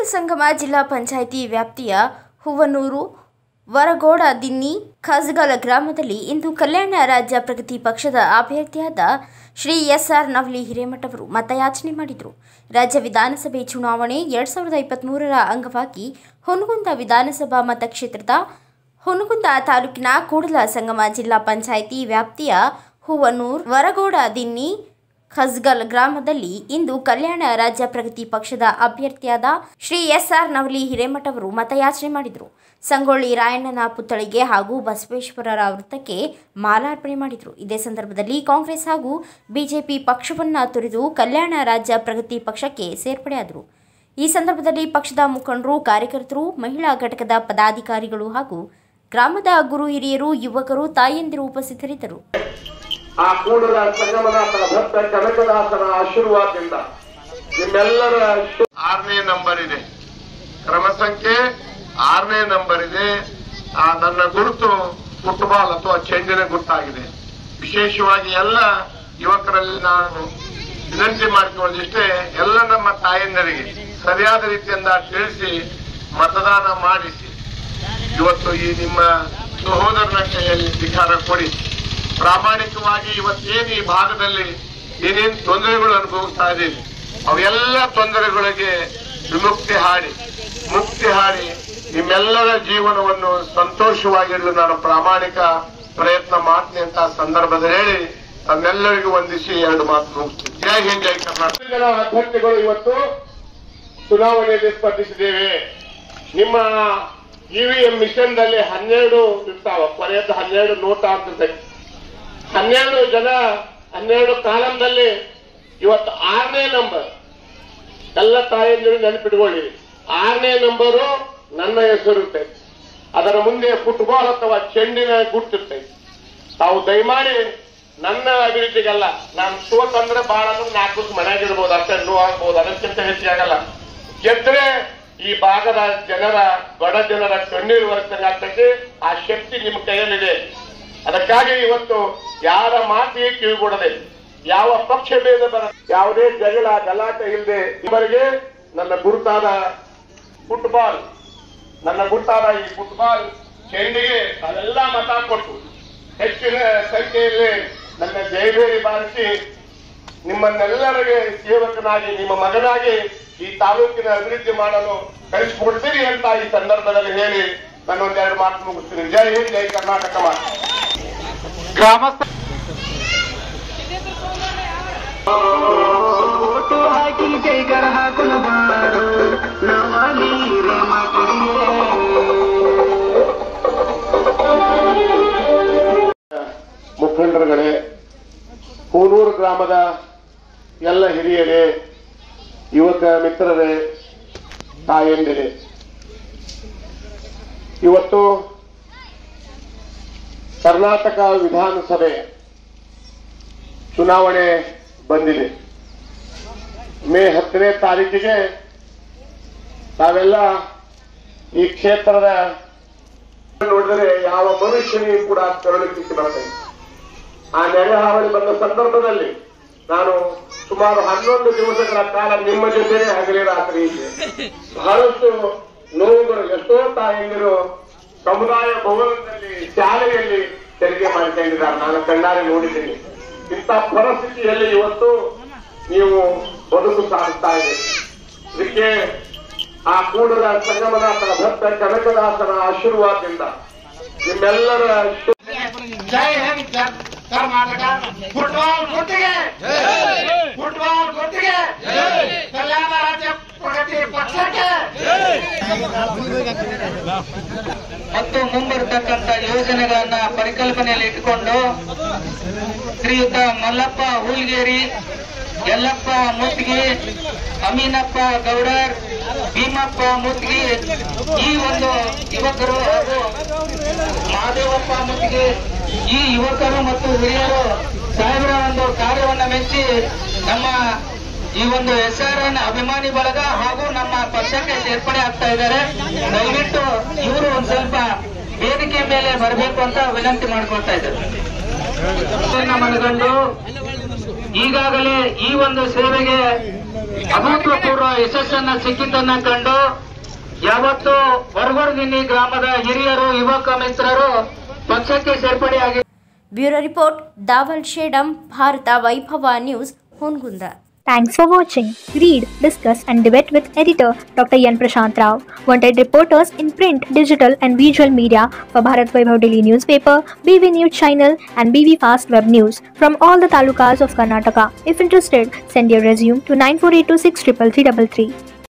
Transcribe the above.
ಸಂಗಮ ಜಿಲ್ಲಾ ಪಂಚಾಯಿತಿ ವ್ಯಾಪ್ತಿಯ ಹೂವನೂರು ವರಗೋಡ ದಿನ್ನಿ ಖಾಸಗಲ ಗ್ರಾಮದಲ್ಲಿ ಇಂದು ಕಲ್ಯಾಣ ರಾಜ್ಯ ಪ್ರಗತಿ ಪಕ್ಷದ ಅಭ್ಯರ್ಥಿಯಾದ ಶ್ರೀ ಎಸ್ ಆರ್ ನವಲಿ ಹಿರೇಮಠ ಅವರು ಮತಯಾಚನೆ ಮಾಡಿದರು ರಾಜ್ಯ ವಿಧಾನಸಭೆ ಚುನಾವಣೆ ಎರಡು ಸಾವಿರದ ಇಪ್ಪತ್ತ್ಮೂರರ ಅಂಗವಾಗಿ ಹುನಗುಂದ ವಿಧಾನಸಭಾ ಮತಕ್ಷೇತ್ರದ ಹುನಗುಂದ ತಾಲೂಕಿನ ಕೂಡಲ ಸಂಗಮ ಜಿಲ್ಲಾ ಪಂಚಾಯಿತಿ ವ್ಯಾಪ್ತಿಯ ಹೂವನೂರ್ ವರಗೋಡ ದಿನ್ನಿ ಖಸ್ಗಲ್ ಗ್ರಾಮದಲ್ಲಿ ಇಂದು ಕಲ್ಯಾಣ ರಾಜ್ಯ ಪ್ರಗತಿ ಪಕ್ಷದ ಅಭ್ಯರ್ಥಿಯಾದ ಶ್ರೀ ಎಸ್ ಆರ್ ನವಲಿ ಹಿರೇಮಠ ಅವರು ಮತಯಾಚನೆ ಮಾಡಿದರು ಸಂಗೊಳ್ಳಿ ರಾಯಣ್ಣನ ಪುತ್ಥಳಿಗೆ ಹಾಗೂ ಬಸವೇಶ್ವರರ ವೃತ್ತಕ್ಕೆ ಮಾಲಾರ್ಪಣೆ ಮಾಡಿದರು ಇದೇ ಸಂದರ್ಭದಲ್ಲಿ ಕಾಂಗ್ರೆಸ್ ಹಾಗೂ ಬಿಜೆಪಿ ಪಕ್ಷವನ್ನು ತೊರೆದು ಕಲ್ಯಾಣ ರಾಜ್ಯ ಪ್ರಗತಿ ಪಕ್ಷಕ್ಕೆ ಸೇರ್ಪಡೆಯಾದರು ಈ ಸಂದರ್ಭದಲ್ಲಿ ಪಕ್ಷದ ಮುಖಂಡರು ಕಾರ್ಯಕರ್ತರು ಮಹಿಳಾ ಘಟಕದ ಪದಾಧಿಕಾರಿಗಳು ಹಾಗೂ ಗ್ರಾಮದ ಗುರು ಹಿರಿಯರು ಯುವಕರು ತಾಯಂದಿರು ಉಪಸ್ಥಿತರಿದ್ದರು ಆ ಕೂಡಲ ಸಂಗಮನಾಥನ ಭಕ್ತ ಕನಕದಾಸನ ಆಶೀರ್ವಾದದಿಂದ ನಿಮ್ಮೆಲ್ಲರ ಶು- ಆರನೇ ನಂಬರ್ ಇದೆ ಕ್ರಮ ಸಂಖ್ಯೆ ಆರನೇ ನಂಬರ್ ಇದೆ ಆ ನನ್ನ ಗುರುತು ಫುಟ್ಬಾಲ್ ಅಥವಾ ಚೆಂಡಿನ ಗುರ್ತಾಗಿದೆ ವಿಶೇಷವಾಗಿ ಎಲ್ಲ ಯುವಕರಲ್ಲಿ ನಾನು ವಿನಂತಿ ಮಾಡಿಕೊಳ್ಳಿಷ್ಟೇ ಎಲ್ಲ ನಮ್ಮ ತಾಯಂದರಿಗೆ ಸರಿಯಾದ ರೀತಿಯಿಂದ ತಿಳಿಸಿ ಮತದಾನ ಮಾಡಿಸಿ ಇವತ್ತು ಈ ನಿಮ್ಮ ಸಹೋದರನ ಕೈಯಲ್ಲಿ ಅಧಿಕಾರ ಕೊಡಿ ಪ್ರಾಮಾಣಿಕವಾಗಿ ಇವತ್ತೇನು ಈ ಭಾಗದಲ್ಲಿ ಏನೇನು ತೊಂದರೆಗಳು ಅನುಭವಿಸ್ತಾ ಇದ್ದೀವಿ ಅವೆಲ್ಲ ತೊಂದರೆಗಳಿಗೆ ವಿಮುಕ್ತಿ ಹಾಡಿ ಮುಕ್ತಿ ಹಾಡಿ ನಿಮ್ಮೆಲ್ಲರ ಜೀವನವನ್ನು ಸಂತೋಷವಾಗಿರಲು ನಾನು ಪ್ರಾಮಾಣಿಕ ಪ್ರಯತ್ನ ಮಾಡ್ತೀನಿ ಅಂತ ಸಂದರ್ಭದಲ್ಲಿ ಹೇಳಿ ತಮ್ಮೆಲ್ಲರಿಗೂ ವಂದಿಸಿ ಎರಡು ಮಾತು ಮುಗಿಸ್ತೀನಿ ಜೈ ಹಿಂದ್ ಜೈ ಕರ್ನಾಟಕ ಜನ ಅಭ್ಯರ್ಥಿಗಳು ಇವತ್ತು ಚುನಾವಣೆಯಲ್ಲಿ ಸ್ಪರ್ಧಿಸಿದ್ದೇವೆ ನಿಮ್ಮ ಇವಿಎಂ ಮಿಷನ್ ದಲ್ಲಿ ಹನ್ನೆರಡು ಇರ್ತಾವ ಕೊನೆಯದ್ದು ಹನ್ನೆರಡು ನೋಟ ಆಗ್ತದೆ ಹನ್ನೆರಡು ಜನ ಹನ್ನೆರಡು ಕಾಲಂದಲ್ಲಿ ಇವತ್ತು ಆರನೇ ನಂಬರ್ ಎಲ್ಲ ತಾಯಂದಿರು ನೆನಪಿಟ್ಕೊಳ್ಳಿ ಆರನೇ ನಂಬರು ನನ್ನ ಹೆಸರು ಇರ್ತೈತೆ ಅದರ ಮುಂದೆ ಫುಟ್ಬಾಲ್ ಅಥವಾ ಚೆಂಡಿನ ಗುರ್ತಿರ್ತೈತೆ ತಾವು ದಯಮಾಡಿ ನನ್ನ ಅಭಿವೃದ್ಧಿಗಲ್ಲ ನಾನು ಸೋತಂದ್ರೆ ಬಹಳ ಅಂದ್ರೆ ನಾಲ್ಕು ವರ್ಷ ಮನೆಯಾಗಿರ್ಬೋದು ಅಷ್ಟೇ ನೋವು ಆಗ್ಬೋದು ಅದಕ್ಕಿಂತ ಹೆಚ್ಚಾಗಲ್ಲ ಗೆದ್ರೆ ಈ ಭಾಗದ ಜನರ ಬಡ ಜನರ ಕಣ್ಣೀರು ಒರೆಸಂಗಾಗ್ತೈತಿ ಆ ಶಕ್ತಿ ನಿಮ್ಮ ಕೈಯಲ್ಲಿದೆ ಅದಕ್ಕಾಗಿ ಇವತ್ತು ಯಾರ ಮಾತಿಗೆ ಕಿವಿಗೊಡದೆ ಯಾವ ಪಕ್ಷ ಭೇದ ಬರ ಯಾವುದೇ ಜಗಳ ಗಲಾಟೆ ಇಲ್ಲದೆ ಇವರಿಗೆ ನನ್ನ ಗುರುತಾದ ಫುಟ್ಬಾಲ್ ನನ್ನ ಗುರುತಾದ ಈ ಫುಟ್ಬಾಲ್ ಚೆಂಡಿಗೆ ಅವೆಲ್ಲ ಮತ ಕೊಟ್ಟು ಹೆಚ್ಚಿನ ಸಂಖ್ಯೆಯಲ್ಲಿ ನನ್ನ ಜಯಬೇರಿ ಬಾರಿಸಿ ನಿಮ್ಮನ್ನೆಲ್ಲರಿಗೆ ಸೇವಕನಾಗಿ ನಿಮ್ಮ ಮಗನಾಗಿ ಈ ತಾಲೂಕಿನ ಅಭಿವೃದ್ಧಿ ಮಾಡಲು ಕಳಿಸಿಕೊಡ್ತೀರಿ ಅಂತ ಈ ಸಂದರ್ಭದಲ್ಲಿ ಹೇಳಿ ನಾನು ಒಂದೆರಡು ಮಾತು ಮುಗಿಸ್ತೀನಿ ಜೈ ಹಿಂದ್ ಜೈ ಕರ್ನಾಟಕ ಮಾತು ಗ್ರಾಮಸ್ಥ ಫೋಟೋ ಹಾಕಿ ಕೈಗರ ಹಾಕಲು ಬಾರು ನವಲಿ ರೇ ಮಕ್ಕಳಿಗೆ ಮುಖಂಡರುಗಳೇ ಕೂನೂರು ಗ್ರಾಮದ ಎಲ್ಲ ಹಿರಿಯರೇ ಯುವಕ ಮಿತ್ರರೇ ತಾಯಂದಿರೇ ಇವತ್ತು ಕರ್ನಾಟಕ ವಿಧಾನಸಭೆ ಚುನಾವಣೆ ಬಂದಿದೆ ಮೇ ಹತ್ತನೇ ತಾರೀಕಿಗೆ ತಾವೆಲ್ಲ ಈ ಕ್ಷೇತ್ರದ ನೋಡಿದರೆ ಯಾವ ಮನುಷ್ಯನಿಗೂ ಕೂಡ ಕರುಳಿಕ್ಕೆ ಬರ್ತದೆ ಆ ನೆರೆ ಹಾವಳಿ ಬಂದ ಸಂದರ್ಭದಲ್ಲಿ ನಾನು ಸುಮಾರು ಹನ್ನೊಂದು ದಿವಸಗಳ ಕಾಲ ನಿಮ್ಮ ಜೊತೆನೆ ಹಗಲಿ ರಾತ್ರಿ ಇದ್ದೆ ಬಹಳಷ್ಟು ನೋವುಗಳು ಎಷ್ಟೋ ತಾಯಂದಿರು ಸಮುದಾಯ ಭವನದಲ್ಲಿ ಶಾಲೆಯಲ್ಲಿ ತೆರಿಗೆ ಮಾಡಿಕೊಂಡಿದ್ದಾರೆ ನಾನು ಕಣ್ಣಾರೆ ನೋಡಿದ್ದೀನಿ ಇಂಥ ಪರಿಸ್ಥಿತಿಯಲ್ಲಿ ಇವತ್ತು ನೀವು ಬದುಕು ಸಾಗಿಸ್ತಾ ಇದೆ ಇದಕ್ಕೆ ಆ ಕೂಡಲ ಸಂಗಮನಾಥನ ಭಕ್ತ ಕನಕದಾಸನ ಆಶೀರ್ವಾದದಿಂದ ನಿಮ್ಮೆಲ್ಲರ ಶು- ಜೈ ಹಿಂದ್ ಜೈ ಕರ್ನಾಟಕ ಫುಟ್ಬಾಲ್ ಗುಟ್ಟಿಗೆ ಫುಟ್ಬಾಲ್ ಗುಟ್ಟಿಗೆ ಕಲ್ಯಾಣ ರಾಜ್ಯ ಪ್ರಗತಿ ಪಕ್ಷಕ್ಕೆ ಮತ್ತು ಮುಂಬರ್ತಕ್ಕಂಥ ಯೋಜನೆಗಳನ್ನ ಪರಿಕಲ್ಪನೆಯಲ್ಲಿ ಇಟ್ಟುಕೊಂಡು ಶ್ರೀಯುತ ಮಲ್ಲಪ್ಪ ಹೂಲ್ಗೇರಿ ಯಲ್ಲಪ್ಪ ಮುತ್ಗಿ ಅಮೀನಪ್ಪ ಗೌಡರ್ ಭೀಮಪ್ಪ ಮುತ್ಗಿ ಈ ಒಂದು ಯುವಕರು ಹಾಗೂ ಮಹಾದೇವಪ್ಪ ಮುತ್ಗಿ ಈ ಯುವಕರು ಮತ್ತು ಹಿರಿಯರು ಸಾಹೇಬರ ಒಂದು ಕಾರ್ಯವನ್ನ ಮೆಚ್ಚಿ ನಮ್ಮ ಈ ಒಂದು ಎಸ್ ಆರ್ ಎನ್ ಅಭಿಮಾನಿ ಬಳಗ ಹಾಗೂ ನಮ್ಮ ಪಕ್ಷಕ್ಕೆ ಸೇರ್ಪಡೆ ಆಗ್ತಾ ಇದ್ದಾರೆ ದಯವಿಟ್ಟು ಇವರು ಒಂದ್ ಸ್ವಲ್ಪ ವೇದಿಕೆ ಮೇಲೆ ಬರಬೇಕು ಅಂತ ವಿನಂತಿ ಮಾಡ್ಕೊಳ್ತಾ ಇದ್ದಾರೆ ಮನಗಂಡು ಈಗಾಗಲೇ ಈ ಒಂದು ಸೇವೆಗೆ ಅಭೂತಪೂರ್ವ ಯಶಸ್ಸನ್ನ ಸಿಕ್ಕಿದ್ದನ್ನ ಕಂಡು ಯಾವತ್ತು ಹೊರಗೊಡದಿನಿ ಗ್ರಾಮದ ಹಿರಿಯರು ಯುವಕ ಮಿತ್ರರು ಪಕ್ಷಕ್ಕೆ ಸೇರ್ಪಡೆಯಾಗಿ bureau report Daval Shedam Bharata Vaibhava news Hungund Thanks for watching. Read, discuss, and debate with editor Dr. Yan Prashant Rao. Wanted reporters in print, digital, and visual media for Bharat Vaibhav Daily newspaper, BV News channel, and BV Fast Web News from all the talukas of Karnataka. If interested, send your resume to 9482633333.